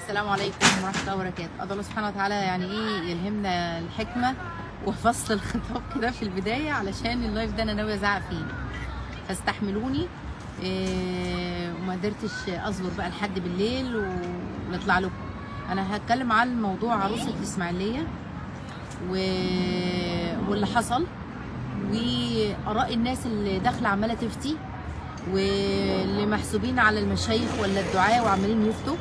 السلام عليكم ورحمة الله وبركاته أدعو الله سبحانه وتعالى يعني إيه يلهمنا الحكمة وفصل الخطاب كده في البداية علشان اللايف ده أنا ناوية أزعق فيه فاستحملوني إيه وما قدرتش أصبر بقى لحد بالليل ونطلع لكم أنا هتكلم عن موضوع عروسة الإسماعيلية و... واللي حصل وآراء الناس اللي داخلة عمالة تفتي واللي محسوبين على المشايخ ولا الدعاء وعمالين يفتوا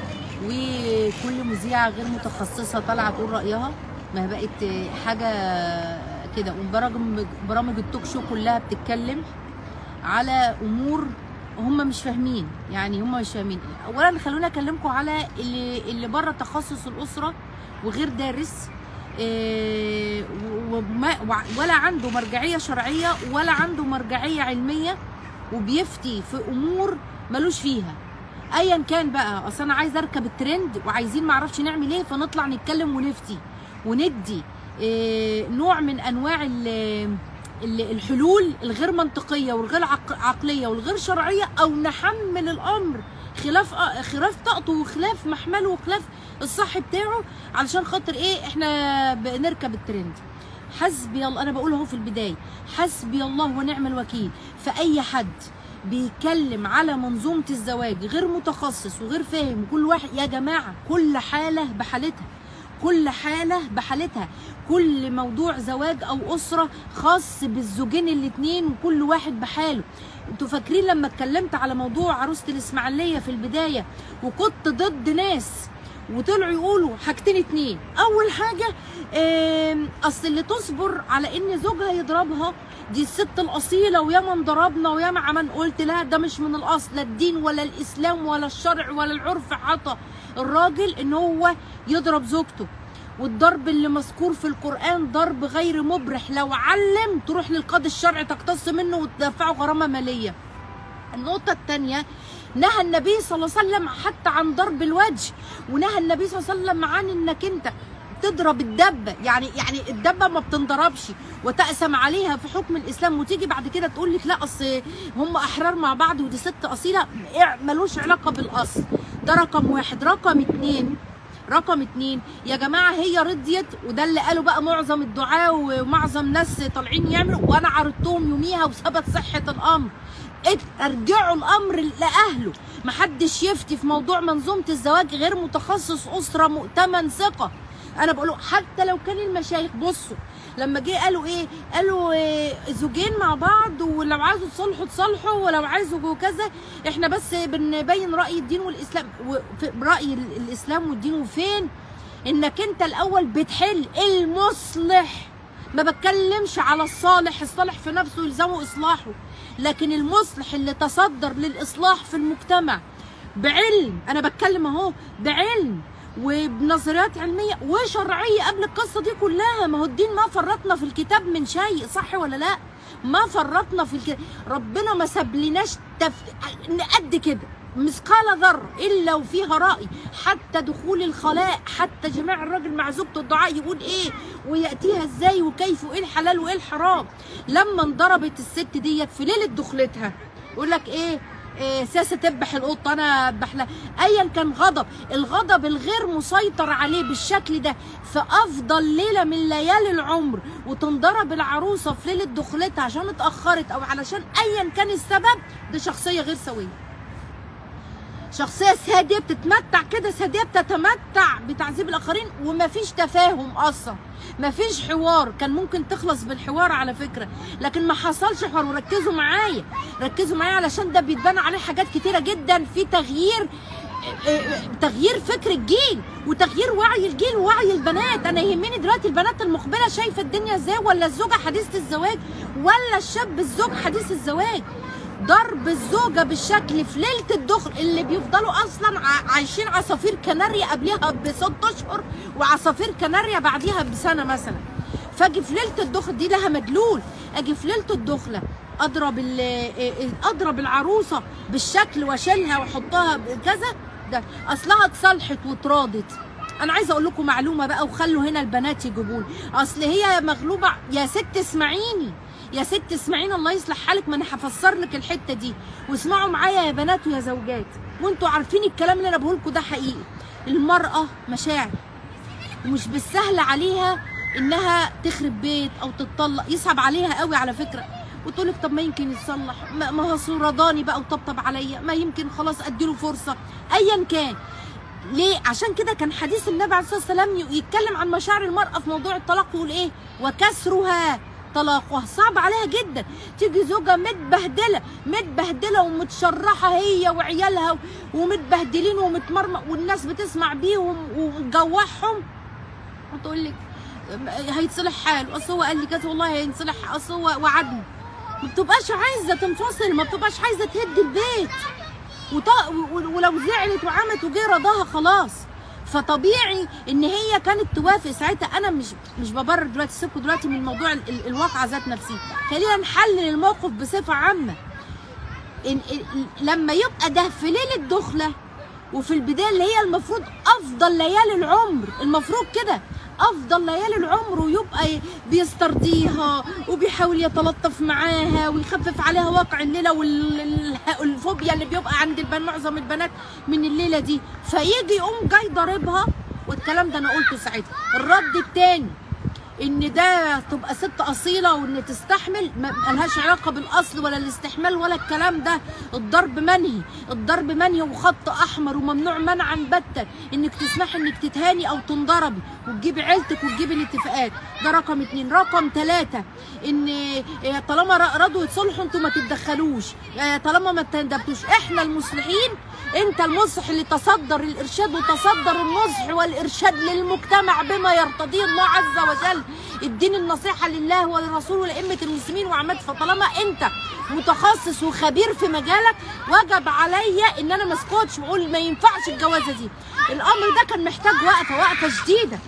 وكل مذيعه غير متخصصه طالعه تقول رايها ما هي بقت حاجه كده وبرامج برامج التوك شو كلها بتتكلم على امور هم مش فاهمين يعني هم مش فاهمين اولا خلونا اكلمكم على اللي اللي بره تخصص الاسره وغير دارس إيه وما ولا عنده مرجعيه شرعيه ولا عنده مرجعيه علميه وبيفتي في امور ملوش فيها ايا كان بقى اصل انا عايزه اركب الترند وعايزين معرفش نعمل ايه فنطلع نتكلم ونفتي وندي إيه نوع من انواع ال ال الحلول الغير منطقيه والغير عقليه والغير شرعيه او نحمل الامر خلاف خلاف طاقته وخلاف محمله وخلاف الصح بتاعه علشان خاطر ايه احنا بنركب الترند حسبي الله انا بقول اهو في البدايه حسبي الله ونعم الوكيل فاي حد بيتكلم على منظومه الزواج غير متخصص وغير فاهم كل واحد يا جماعه كل حاله بحالتها كل حاله بحالتها كل موضوع زواج او اسره خاص بالزوجين الاثنين وكل واحد بحاله انتوا فاكرين لما اتكلمت على موضوع عروسه الاسماعيليه في البدايه وكنت ضد ناس وطلعوا يقولوا حاجتين اتنين اول حاجه اصل اللي تصبر على ان زوجها يضربها دي الست الاصيله وياما انضربنا وياما عمل قلت لا ده مش من الاصل لا الدين ولا الاسلام ولا الشرع ولا العرف عطى الراجل ان هو يضرب زوجته والضرب اللي مذكور في القران ضرب غير مبرح لو علم تروح للقاضي الشرعي تقتص منه وتدفعه غرامه ماليه النقطه الثانيه نهى النبي صلى الله عليه وسلم حتى عن ضرب الوجه ونهى النبي صلى الله عليه وسلم عن انك انت تضرب الدبه يعني يعني الدبه ما بتنضربش وتقسم عليها في حكم الاسلام وتيجي بعد كده تقول لك لا اصل هم احرار مع بعض ودي ست اصيله ملوش علاقه بالاصل ده رقم واحد رقم اتنين رقم اتنين يا جماعه هي رضيت وده اللي قاله بقى معظم الدعاه ومعظم ناس طالعين يعملوا وانا عرضتهم يوميها وثبت صحه الامر ارجعوا الامر لاهله محدش يفتي في موضوع منظومه الزواج غير متخصص اسره مؤتمن ثقه انا بقوله حتى لو كان المشايخ بصوا لما جه قالوا ايه قالوا إيه زوجين مع بعض ولو عايزوا تصالحوا تصالحوا ولو عايزوا كذا احنا بس بنبين راي الدين والاسلام راي الاسلام والدين وفين انك انت الاول بتحل المصلح ما بتكلمش على الصالح الصالح في نفسه يلزمه اصلاحه لكن المصلح اللي تصدر للاصلاح في المجتمع بعلم انا بتكلم اهو بعلم وبنظريات علميه وشرعيه قبل القصه دي كلها ما هو الدين ما فرطنا في الكتاب من شيء صح ولا لا ما فرطنا في الكتاب ربنا ما سابلناش تف... قد كده مثقال ذره الا وفيها راي حتى دخول الخلاء حتى جماع الراجل مع زوجته الدعاء يقول ايه وياتيها ازاي وكيف وايه الحلال وايه الحرام لما انضربت الست ديت في ليله دخلتها يقول لك ايه إيه ساسه تذبح القطه انا اذبح لها ايا كان غضب الغضب الغير مسيطر عليه بالشكل ده في افضل ليله من ليالي العمر وتنضرب العروسه في ليله دخلتها عشان اتاخرت او علشان ايا كان السبب ده شخصيه غير سويه شخصيه ساديه بتتمتع كده ساديه بتتمتع بتعذيب الاخرين ومفيش تفاهم اصلا مفيش حوار كان ممكن تخلص بالحوار على فكره لكن ما حصلش حوار وركزوا معايا ركزوا معايا علشان ده بيتبنى عليه حاجات كتيره جدا في تغيير تغيير فكر الجيل وتغيير وعي الجيل ووعي البنات انا يهمني دلوقتي البنات المقبله شايفه الدنيا ازاي ولا الزوجه حديثه الزواج ولا الشاب الزوج حديث الزواج ضرب الزوجة بالشكل في ليلة الدخل اللي بيفضلوا أصلا عايشين عصافير كناريا قبلها بست أشهر وعصافير كناريا بعديها بسنة مثلا فاجي في ليلة الدخل دي لها مدلول أجي في ليلة الدخلة أضرب أضرب العروسة بالشكل وأشيلها وأحطها كذا ده أصلها اتصالحت واتراضت انا عايزه اقول لكم معلومه بقى وخلوا هنا البنات يجيبوني اصل هي مغلوبه يا ست اسمعيني يا ست اسمعيني الله يصلح حالك ما انا هفسر لك الحته دي واسمعوا معايا يا بنات ويا زوجات وانتوا عارفين الكلام اللي انا بقول لكم ده حقيقي المراه مشاعر ومش بالسهل عليها انها تخرب بيت او تتطلق يصعب عليها قوي على فكره وتقول لك طب ما يمكن يتصلح ما ما هو سورضاني بقى وطبطب عليا ما يمكن خلاص اديله فرصه ايا كان ليه عشان كده كان حديث النبي عليه الصلاه والسلام ي- يتكلم عن مشاعر المراه في موضوع الطلاق يقول ايه وكسرها طلاقها صعب عليها جدا تيجي زوجة متبهدلة متبهدلة ومتشرحة هي وعيالها ومتبهدلين ومتمرمط والناس بتسمع بيهم ومجوعهم وتقول لك هيتصلح حاله اصل هو قال لي كذا والله هينصلح اصل هو وعدني ما بتبقاش عايزه تنفصل ما بتبقاش عايزه تهد البيت وط... و- ولو زعلت وعمت وجه رضاها خلاص فطبيعي ان هي كانت توافق ساعتها انا مش مش ببرر دلوقتي سيبكم دلوقتي من موضوع ال- ال- الواقعه ذات نفسها خلينا نحلل الموقف بصفه عامه إن إن لما يبقى ده في ليله دخله وفي البدايه اللي هي المفروض افضل ليالي العمر المفروض كده افضل ليالي العمر ويبقى بيسترضيها وبيحاول يتلطف معاها ويخفف عليها واقع الليله والفوبيا اللي بيبقى عند البنات معظم البنات من الليله دي فيجي يقوم جاي ضاربها والكلام ده انا قلته ساعتها الرد التاني ان ده تبقى ست اصيله وان تستحمل ما ملهاش علاقه بالاصل ولا الاستحمال ولا الكلام ده الضرب منهي الضرب منهي وخط احمر وممنوع منعا باتا انك تسمحي انك تتهاني او تنضربي وتجيبي عيلتك وتجيبي الاتفاقات ده رقم اتنين رقم ثلاثة ان إيه، طالما ر- رضوا يتصلحوا انتوا ما تتدخلوش آه، طالما ما تندبتوش احنا المصلحين انت المصلح اللي تصدر الارشاد وتصدر النصح والارشاد للمجتمع بما يرتضيه الله عز وجل الدين النصيحه لله وللرسول ولائمه المسلمين وعامه فطالما انت متخصص وخبير في مجالك وجب عليا ان انا ما اسكتش واقول ما ينفعش الجوازه دي الامر ده كان محتاج وقفه وقفه شديده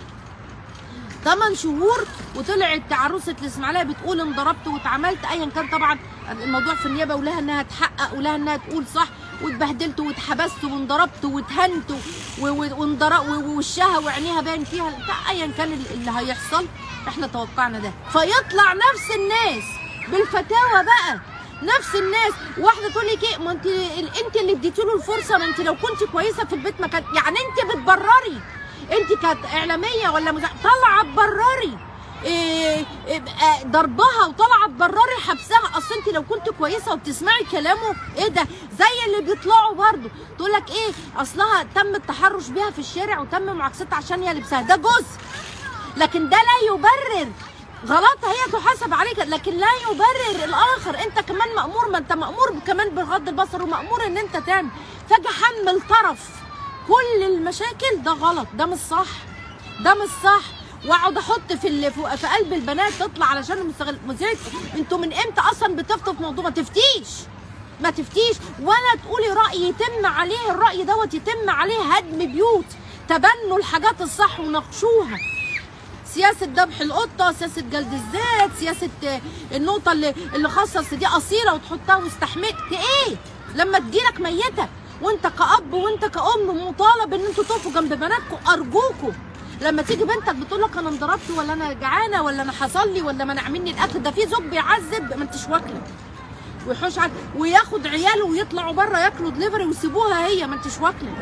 8 شهور وطلعت عروسه الاسماعيليه بتقول انضربت واتعملت ايا كان طبعا الموضوع في النيابه ولها انها تحقق ولها انها تقول صح واتبهدلت واتحبست وانضربت واتهنت و- و- وانضرب ووشها وعينيها باين فيها ده ايا كان اللي- اللي هيحصل احنا توقعنا ده فيطلع نفس الناس بالفتاوى بقى نفس الناس واحده تقول لك ايه ما انت انت اللي اديتي له الفرصه ما انت لو كنت كويسه في البيت ما كانت يعني انت بتبرري انت كانت اعلاميه ولا مزع... طالعه تبرري إيه إيه آه، ضربها وطالعه تبرري حبسها اصل انت لو كنت كويسه وبتسمعي كلامه ايه ده زي اللي بيطلعوا برضه تقول لك ايه اصلها تم التحرش بيها في الشارع وتم معاكستها عشان هي لبسها ده جزء لكن ده لا يبرر غلطها هي تحاسب عليك لكن لا يبرر الاخر انت كمان مامور ما انت مامور كمان بغض البصر ومامور ان انت تعمل فاجي احمل طرف كل المشاكل ده غلط ده مش صح ده مش صح واقعد احط في اللي في في قلب البنات تطلع علشان المستغل مذيعة انتوا من امتى اصلا بتفتوا في موضوع ما تفتيش ما تفتيش ولا تقولي راي يتم عليه الراي دوت يتم عليه هدم بيوت تبنوا الحاجات الصح وناقشوها سياسه ذبح القطه سياسه جلد الذات سياسه آه، النقطه اللي اللي خصص دي اصيله وتحطها واستحملت ايه لما تجيلك ميته وانت كاب وانت كأم مطالب ان انتوا تقفوا جنب بناتكم ارجوكم لما تيجي بنتك بتقول لك انا انضربت ولا انا جعانه ولا انا حصل لي ولا منع مني الاكل ده في زوج بيعذب ما انتش واكله ويحوش على وياخد عياله ويطلعوا بره ياكلوا دليفري ويسيبوها هي ما انتش واكله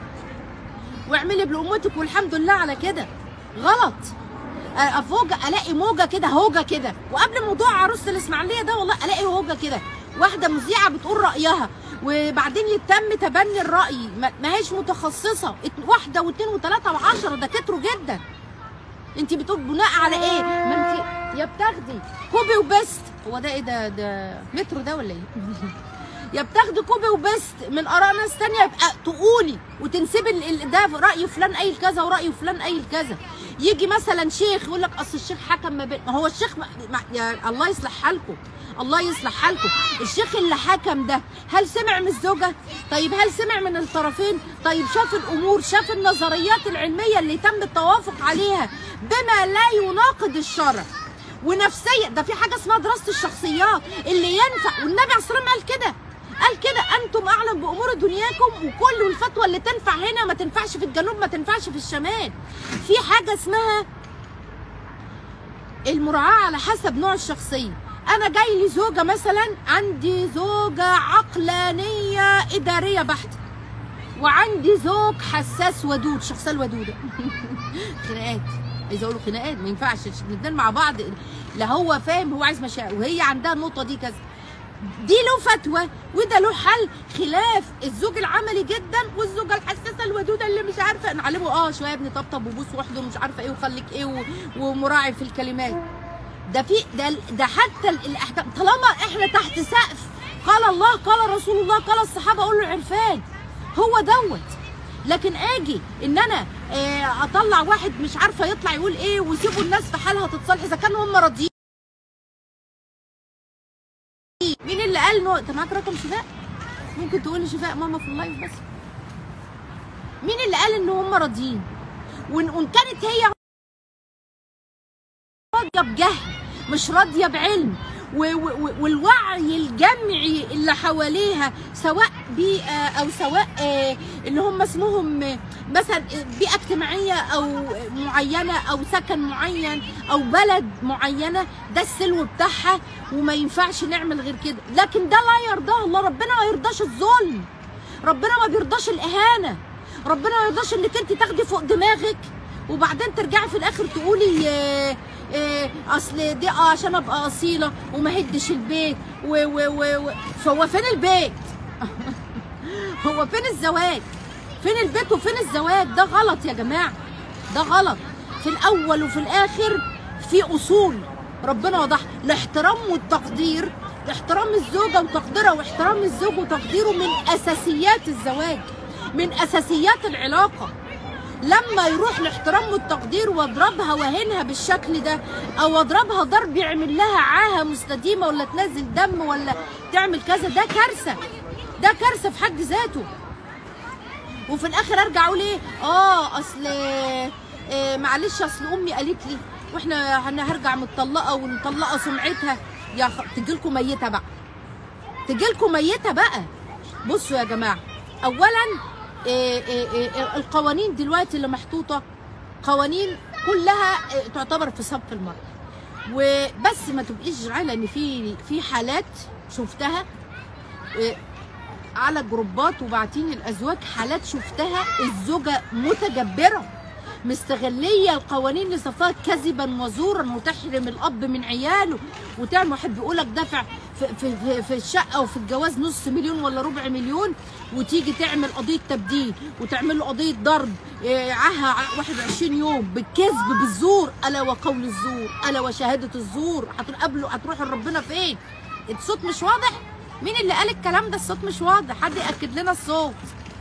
واعملي بلقمتك والحمد لله على كده غلط افوج الاقي موجه كده هوجه كده وقبل موضوع عروسه الاسماعيليه ده والله الاقي هوجه كده واحده مذيعه بتقول رايها وبعدين يتم تبني الراي ما ما هيش متخصصه ات- واحده واثنين وثلاثه وعشره ده كتروا جدا انت بتقول بناء على ايه ما انت يا بتاخدي كوبي وبست هو ده ايه ده ده مترو ده ولا ايه يا بتاخدي كوبي وبست من اراء ناس تانية يبقى تقولي وتنسبي ال- ال- ده راي فلان قايل كذا وراي فلان قايل كذا يجي مثلا شيخ يقول لك اصل الشيخ حكم ما بين ما هو الشيخ ما... ما... يا الله يصلح حالكم الله يصلح حالكم الشيخ اللي حكم ده هل سمع من الزوجه طيب هل سمع من الطرفين طيب شاف الامور شاف النظريات العلميه اللي تم التوافق عليها بما لا يناقض الشرع ونفسيه ده في حاجه اسمها دراسه الشخصيات اللي ينفع والنبي عليه الصلاه والسلام قال كده قال كده انتم اعلم بامور دنياكم وكل الفتوى اللي تنفع هنا ما تنفعش في الجنوب ما تنفعش في الشمال في حاجه اسمها المراعاه على حسب نوع الشخصيه انا جاي لي زوجه مثلا عندي زوجه عقلانيه اداريه بحته وعندي زوج حساس ودود الشخصيه الودوده خناقات عايزه اقول له خناقات ما ينفعش الاثنين مع بعض لا هو فاهم هو عايز مشاعر وهي عندها النقطه دي كذا دي له فتوى وده له حل خلاف الزوج العملي جدا والزوجه الحساسه الودوده اللي مش عارفه نعلمه اه شويه ابني طبطب وبوس واحضن ومش عارفه ايه وخليك ايه و- ومراعي في الكلمات ده في ده ده حتى ال- الاحكام طالما احنا تحت سقف قال الله قال رسول الله قال الصحابه اقول له عرفان هو دوت لكن اجي ان انا آه، اطلع واحد مش عارفه يطلع يقول ايه ويسيبوا الناس في حالها تتصالح اذا كانوا هم راضيين مين اللي قال انه انت معاك رقم شفاء ممكن تقول لي شفاء ماما في اللايف بس مين اللي قال ان هم راضيين وان وإن كانت هي راضيه بجهل مش راضيه بعلم و- و- و- والوعي الجمعي اللي حواليها سواء بيئه او سواء آه، اللي هم اسمهم آه، مثلا بيئه اجتماعيه او معينه او سكن معين او بلد معينه ده السلو بتاعها وما ينفعش نعمل غير كده لكن ده لا يرضاه الله ربنا ما يرضاش الظلم ربنا ما بيرضاش الاهانه ربنا ما يرضاش انك انت تاخدي فوق دماغك وبعدين ترجعي في الاخر تقولي آه، آه، اصل دي اه عشان ابقى اصيله وما هدش البيت و و و و فهو فين البيت؟ هو فين الزواج؟ فين البيت وفين الزواج؟ ده غلط يا جماعه ده غلط في الاول وفي الاخر في اصول ربنا وضحها الاحترام والتقدير احترام الزوجه وتقديرها واحترام الزوج وتقديره من اساسيات الزواج من اساسيات العلاقه لما يروح الاحترام والتقدير واضربها واهنها بالشكل ده او اضربها ضرب يعمل لها عاهه مستديمه ولا تنزل دم ولا تعمل كذا ده كارثه ده كارثه في حد ذاته وفي الاخر ارجع اقول ايه اه اصل إيه معلش اصل امي قالت لي واحنا انا هرجع متطلقه ومطلقه سمعتها يا خ... تجيلكم ميته بقى تجيلكم ميته بقى بصوا يا جماعه اولا إيه إيه إيه القوانين دلوقتي اللي محطوطه قوانين كلها إيه تعتبر في صف المرأة وبس ما تبقيش جعانه ان في في حالات شفتها إيه على جروبات وبعتين الازواج حالات شفتها الزوجه متجبره مستغليه القوانين اللي صفاها كذبا وزورا وتحرم الاب من عياله وتعمل واحد بيقول لك دافع في, في, في, في الشقه وفي الجواز نص مليون ولا ربع مليون وتيجي تعمل قضيه تبديل وتعمل له قضيه ضرب إيه، عاهه 21 يوم بالكذب بالزور الا وقول الزور الا وشهاده الزور هتقابله هتروح لربنا فين؟ الصوت مش واضح؟ مين اللي قال الكلام ده الصوت مش واضح حد ياكد لنا الصوت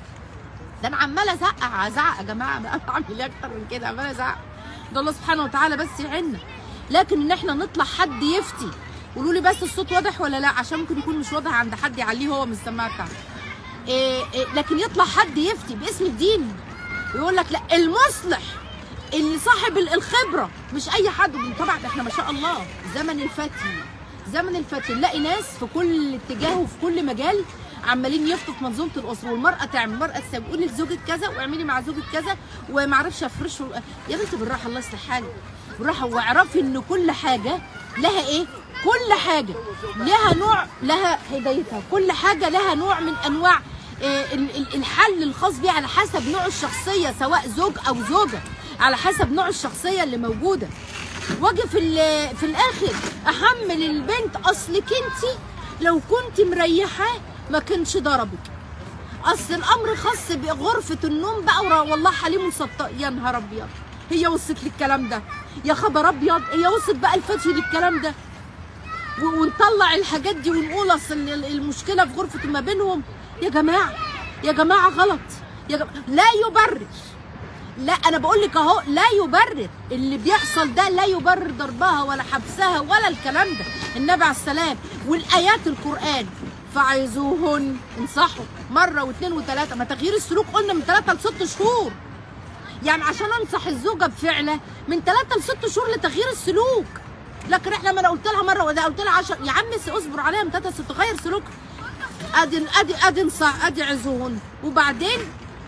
ده انا عماله ازعق ازعق يا جماعه بقى اعمل ايه اكتر من كده عماله ازعق ده الله سبحانه وتعالى بس يعيننا لكن ان احنا نطلع حد يفتي قولوا لي بس الصوت واضح ولا لا عشان ممكن يكون مش واضح عند حد يعليه هو من السماعه بتاعته إيه إيه لكن يطلع حد يفتي باسم الدين ويقول لك لا المصلح اللي صاحب ال- الخبره مش اي حد طبعا احنا ما شاء الله زمن الفتي زمن الفتي نلاقي ناس في كل اتجاه وفي كل مجال عمالين يفتوا في منظومه الاسره والمراه تعمل المراه تسوي قولي لزوجك كذا واعملي مع زوجك كذا وما اعرفش افرشه يا بنتي بالراحه الله يصلح حالك بالراحه واعرفي ان كل حاجه لها ايه كل حاجه لها نوع لها هدايتها كل حاجه لها نوع من انواع آه، ال- ال- الحل الخاص بيه على حسب نوع الشخصيه سواء زوج او زوجه على حسب نوع الشخصيه اللي موجوده واجي في ال- في الاخر احمل البنت اصلك انت لو كنت مريحاه ما كانش ضربك اصل الامر خاص بغرفه النوم بقى ورا- والله حليم مسطق يا نهار ابيض هي وصلت للكلام ده يا خبر ابيض هي وصلت بقى الفتي للكلام ده و- ونطلع الحاجات دي ونقول اصل ال- المشكله في غرفه ما بينهم يا جماعه يا جماعه غلط يا جماعة لا يبرر لا انا بقول لك اهو لا يبرر اللي بيحصل ده لا يبرر ضربها ولا حبسها ولا الكلام ده النبي عليه السلام والايات القران فعظوهن انصحوا مره واثنين وثلاثه ما تغيير السلوك قلنا من ثلاثه لست شهور يعني عشان انصح الزوجه بفعله من ثلاثه لست شهور لتغيير السلوك لكن احنا ما انا قلت لها مره وده قلت لها 10 يا عم اصبر عليها من ثلاثه لست تغير سلوك ادي ادي ادي انصح ادي عظوهن وبعدين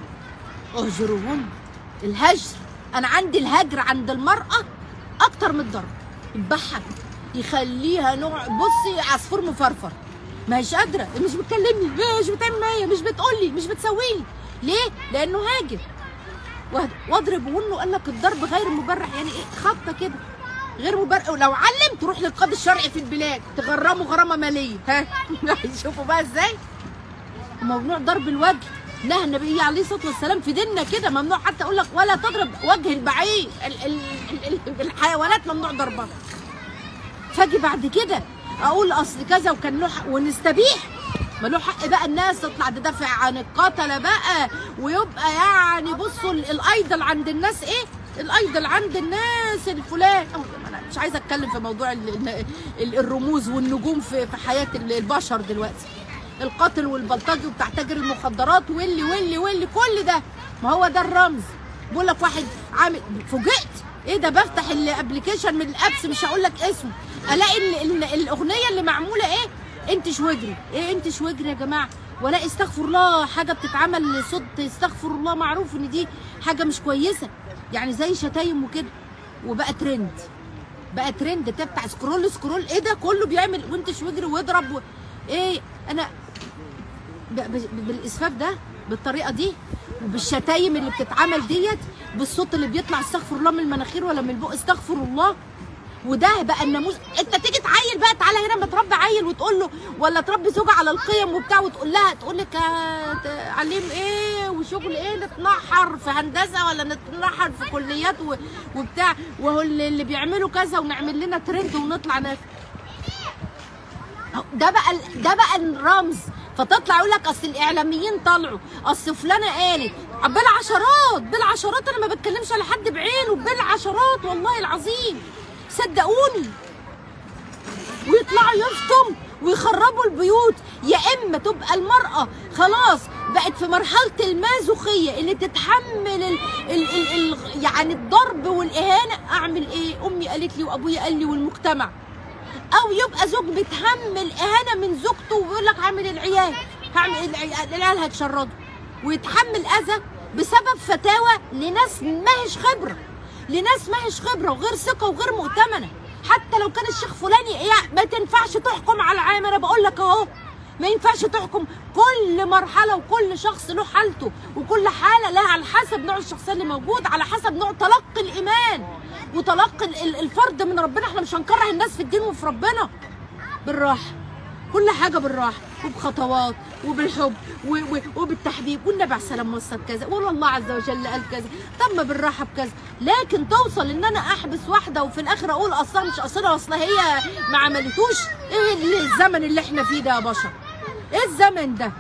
اهجروهن الهجر انا عندي الهجر عند المراه اكتر من الضرب يذبحها يخليها نوع بصي عصفور مفرفر ما هيش قادره مش بتكلمني مش بتعمل معايا مش بتقولي مش بتسويلي ليه لانه هاجر واد- واضرب ونه قال لك الضرب غير مبرح يعني ايه خطه كده غير مبرح ولو علم تروح للقاضي الشرعي في البلاد تغرمه غرامه ماليه ها شوفوا بقى ازاي ممنوع ضرب الوجه نهى النبي عليه الصلاه والسلام في ديننا كده ممنوع حتى اقول لك ولا تضرب وجه البعير ال- ال- ال- ال- الحيوانات ممنوع ضربها فاجي بعد كده اقول اصل كذا وكان له حق ونستبيح ما له حق بقى الناس تطلع تدافع عن القتله بقى ويبقى يعني بصوا ال- الايدل عند الناس ايه الايدل عند الناس الفلان أو انا مش عايزه اتكلم في موضوع ال- ال- ال- الرموز والنجوم في في حياه ال- البشر دلوقتي القاتل والبلطجي وبتاع تاجر المخدرات واللي واللي واللي كل ده ما هو ده الرمز بقول لك واحد عامل فوجئت ايه ده بفتح الابلكيشن من الابس مش هقول لك اسمه الاقي ال- ال- الاغنيه اللي معموله ايه انت شوجري ايه انت شوجري يا جماعه ولا استغفر الله حاجه بتتعمل صوت استغفر الله معروف ان دي حاجه مش كويسه يعني زي شتايم وكده وبقى ترند بقى ترند ده بتاع سكرول سكرول ايه ده كله بيعمل وانت شوجري واضرب و... ايه انا ب- ب- بالاسفاف ده بالطريقه دي وبالشتايم اللي بتتعمل ديت بالصوت اللي بيطلع استغفر الله من المناخير ولا من البق استغفر الله وده بقى الناموس انت تيجي تعيل بقى تعالى هنا ما تربي عيل وتقول له ولا تربي زوجه على القيم وبتاع وتقول لها تقول لك آه، تعليم ايه وشغل ايه نتنحر في هندسه ولا نتنحر في كليات و- وبتاع وهو اللي اللي بيعملوا كذا ونعمل لنا ترند ونطلع ن- ده بقى ال- ده بقى الرمز فتطلع يقول لك اصل الاعلاميين طلعوا اصل فلانه قالت بالعشرات بالعشرات انا ما بتكلمش على حد بعينه بالعشرات والله العظيم صدقوني ويطلعوا يفتم ويخربوا البيوت يا اما تبقى المراه خلاص بقت في مرحله المازوخيه اللي تتحمل ال ال ال ال يعني الضرب والاهانه اعمل ايه امي قالت لي وابويا قال لي والمجتمع او يبقى زوج بيتحمل اهانه من زوجته ويقول لك هعمل العيال هعمل العيال العيال هيتشردوا ويتحمل اذى بسبب فتاوى لناس ماهيش خبره لناس ماهيش خبره وغير ثقه وغير مؤتمنه حتى لو كان الشيخ فلاني يعني ما تنفعش تحكم على عام انا بقول لك اهو ما ينفعش تحكم كل مرحله وكل شخص له حالته وكل حاله لها على حسب نوع الشخصيه اللي موجود على حسب نوع تلقي الايمان وتلقي ال- ال- الفرد من ربنا احنا مش هنكره الناس في الدين وفي ربنا بالراحه كل حاجه بالراحه وبخطوات وبالحب و- و- وبالتحبيب والنبي عليه السلام وصل كذا والله عز وجل قال كذا طب ما بالراحه بكذا لكن توصل ان انا احبس واحده وفي الاخر اقول اصلا مش اصلا اصلا هي ما عملتوش ايه اللي- الزمن اللي احنا فيه ده يا بشر ايه الزمن ده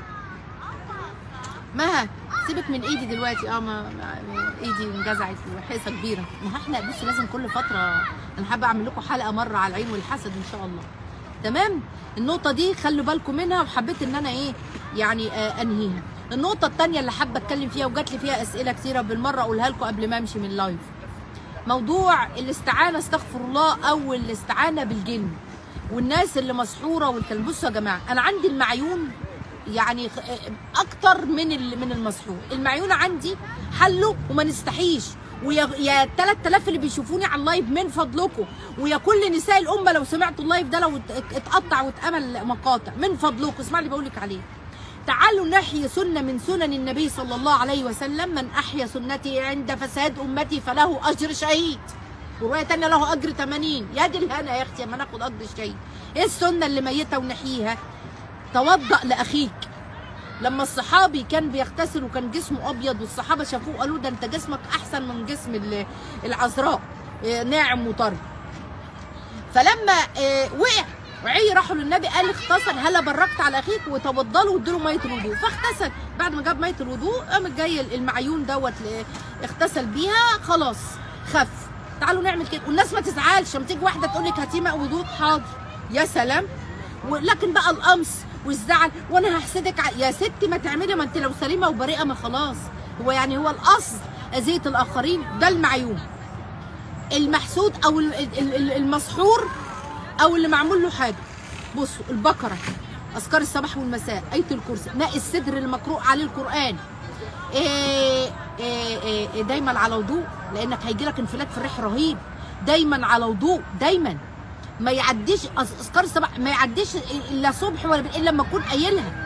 مها سيبك من ايدي دلوقتي اه ما ما- ايدي انجزعت وحيصه كبيره ما هو احنا بص لازم كل فتره انا حابه اعمل لكم حلقه مره على العين والحسد ان شاء الله تمام النقطه دي خلوا بالكم منها وحبيت ان انا ايه يعني آه انهيها النقطه الثانيه اللي حابه اتكلم فيها وجات لي فيها اسئله كثيره بالمره اقولها لكم قبل ما امشي من اللايف موضوع الاستعانه استغفر الله او الاستعانه بالجن والناس اللي مسحوره والكلام بصوا يا جماعه انا عندي المعيون يعني خ- اكتر من ال- من المسحور المعيون عندي حله وما نستحيش ويا يا 3000 اللي بيشوفوني على اللايف من فضلكم ويا كل نساء الامه لو سمعتوا اللايف ده لو ات- اتقطع واتعمل مقاطع من فضلكم اسمع اللي بقول لك عليه تعالوا نحيي سنة من سنن النبي صلى الله عليه وسلم من أحيا سنتي عند فساد أمتي فله أجر شهيد ورواية تانية له أجر 80 يا دي الهنا يا أختي أما ناخد أجر الشهيد إيه السنة اللي ميتة ونحييها توضأ لأخيك لما الصحابي كان بيغتسل وكان جسمه ابيض والصحابه شافوه قالوا ده انت جسمك احسن من جسم ال- العذراء إيه، ناعم وطري فلما إيه، وقع وعي راحوا للنبي قال اغتسل هلا بركت على اخيك وتوضلوا وادوا ميه الوضوء فاغتسل بعد ما جاب ميه الوضوء قام جاي المعيون دوت ل- اغتسل بيها خلاص خف تعالوا نعمل كده والناس ما تزعلش لما تيجي واحده تقول لك هاتي ماء وضوء حاضر يا سلام ولكن بقى القمص والزعل وانا هحسدك ع- يا ستي ما تعملي ما انت لو سليمه وبريئه ما خلاص هو يعني هو الاصل اذيه الاخرين ده المعيون المحسود او ال- ال- ال- المسحور او اللي معمول له حاجه بصوا البقره اذكار الصباح والمساء ايه الكرسي ماء السدر المقروء عليه القران إيه إيه إيه دايما على وضوء لانك هيجي لك انفلات في الريح رهيب دايما على وضوء دايما ما يعديش أذ- اذكار الصباح ما يعديش الا صبح ولا بالليل الا لما اكون قايلها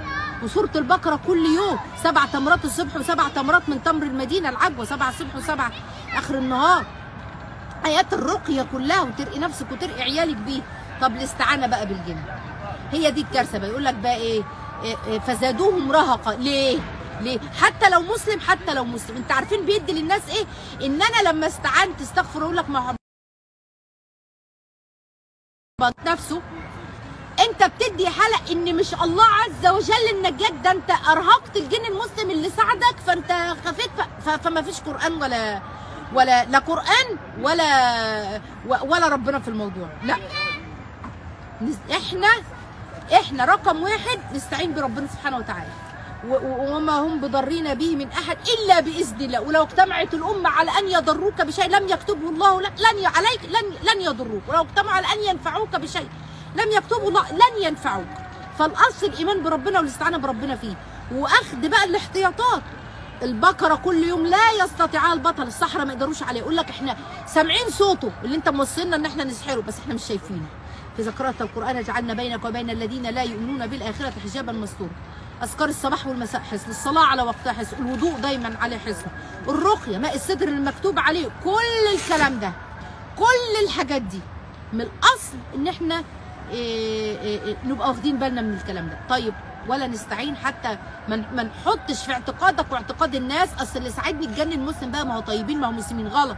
وسوره البقره كل يوم سبع تمرات الصبح وسبع تمرات من تمر المدينه العجوه سبع الصبح وسبع اخر النهار ايات الرقيه كلها وترقي نفسك وترقي عيالك بيها طب الاستعانه بقى بالجن هي دي الكارثه بقى يقول لك بقى ايه إيه، إيه، فزادوهم رهقا ليه ليه حتى لو مسلم حتى لو مسلم انت عارفين بيدي للناس ايه ان انا لما استعنت استغفر اقول لك ما هو نفسه انت بتدي حلق ان مش الله عز وجل النجاك ده انت ارهقت الجن المسلم اللي ساعدك فانت خفيت ف- ف- فما فيش قران ولا ولا لا قران ولا ولا ربنا في الموضوع لا نس- احنا احنا رقم واحد نستعين بربنا سبحانه وتعالى و- و- وما هم بضرين به من احد الا باذن الله ولو اجتمعت الامه على ان يضروك بشيء لم يكتبه الله لك لن ي- عليك لن لن يضروك ولو اجتمعوا على ان ينفعوك بشيء لم يكتبه الله لن ينفعوك فالاصل الايمان بربنا والاستعانه بربنا فيه واخد بقى الاحتياطات البقره كل يوم لا يستطيعها البطل الصحراء ما يقدروش عليه يقول لك احنا سامعين صوته اللي انت موصلنا ان احنا نسحره بس احنا مش شايفينه في قرأت القرآن جعلنا بينك وبين الذين لا يؤمنون بالآخرة حجابا مستورا أذكار الصباح والمساء حسن الصلاة على وقتها حسن الوضوء دايما عليه حسن الرقية ماء الصدر المكتوب عليه كل الكلام ده كل الحاجات دي من الأصل إن إحنا إيه إيه إيه نبقى واخدين بالنا من الكلام ده طيب ولا نستعين حتى ما ن- ما نحطش في اعتقادك واعتقاد الناس اصل اللي ساعدني تجنن مسلم بقى ما هو طيبين ما هو مسلمين غلط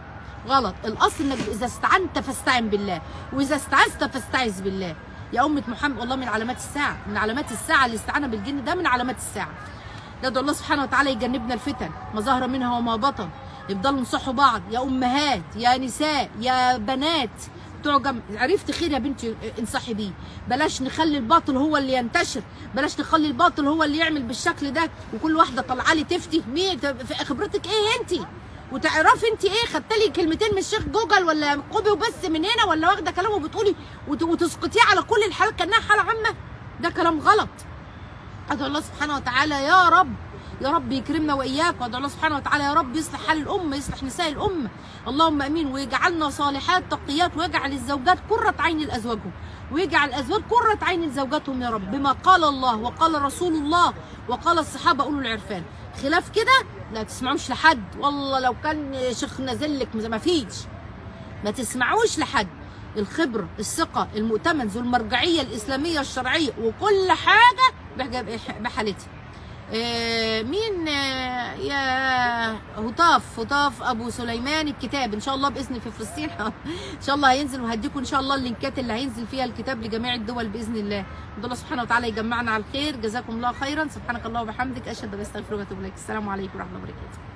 غلط الاصل انك اذا استعنت فاستعن بالله واذا استعذت فاستعذ بالله يا امه محمد والله من علامات الساعه من علامات الساعه الاستعانه بالجن ده من علامات الساعه ندعو الله سبحانه وتعالى يجنبنا الفتن ما ظهر منها وما بطن يفضلوا نصحوا بعض يا امهات يا نساء يا بنات بتوع جم... عرفت خير يا بنتي انصحي بيه بلاش نخلي الباطل هو اللي ينتشر بلاش نخلي الباطل هو اللي يعمل بالشكل ده وكل واحده طالعه لي تفتي مين في خبرتك ايه انت وتعرفي انت ايه خدت لي كلمتين من الشيخ جوجل ولا قوبي وبس من هنا ولا واخده كلامه وبتقولي وت- وتسقطيه على كل الحالات كانها حاله عامه ده كلام غلط ادعو الله سبحانه وتعالى يا رب يا رب يكرمنا واياك وادعو الله سبحانه وتعالى يا رب يصلح حال الامه يصلح نساء الامه اللهم امين ويجعلنا صالحات تقيات ويجعل الزوجات قره عين لازواجهم ويجعل الازواج قره عين لزوجاتهم يا رب بما قال الله وقال رسول الله وقال الصحابه اولو العرفان خلاف كده لا تسمعوش لحد والله لو كان شيخ نازل لك ما فيش ما تسمعوش لحد الخبرة الثقة المؤتمن ذو المرجعية الإسلامية الشرعية وكل حاجة بحاجة- بحالتها آه، مين آه، يا هطاف هطاف ابو سليمان الكتاب ان شاء الله باذن في فلسطين ان شاء الله هينزل وهديكم ان شاء الله اللينكات اللي هينزل فيها الكتاب لجميع الدول باذن الله الله سبحانه وتعالى يجمعنا على الخير جزاكم الله خيرا سبحانك الله وبحمدك اشهد ان لا اله الا انت استغفرك واتوب اليك السلام عليكم ورحمه الله وبركاته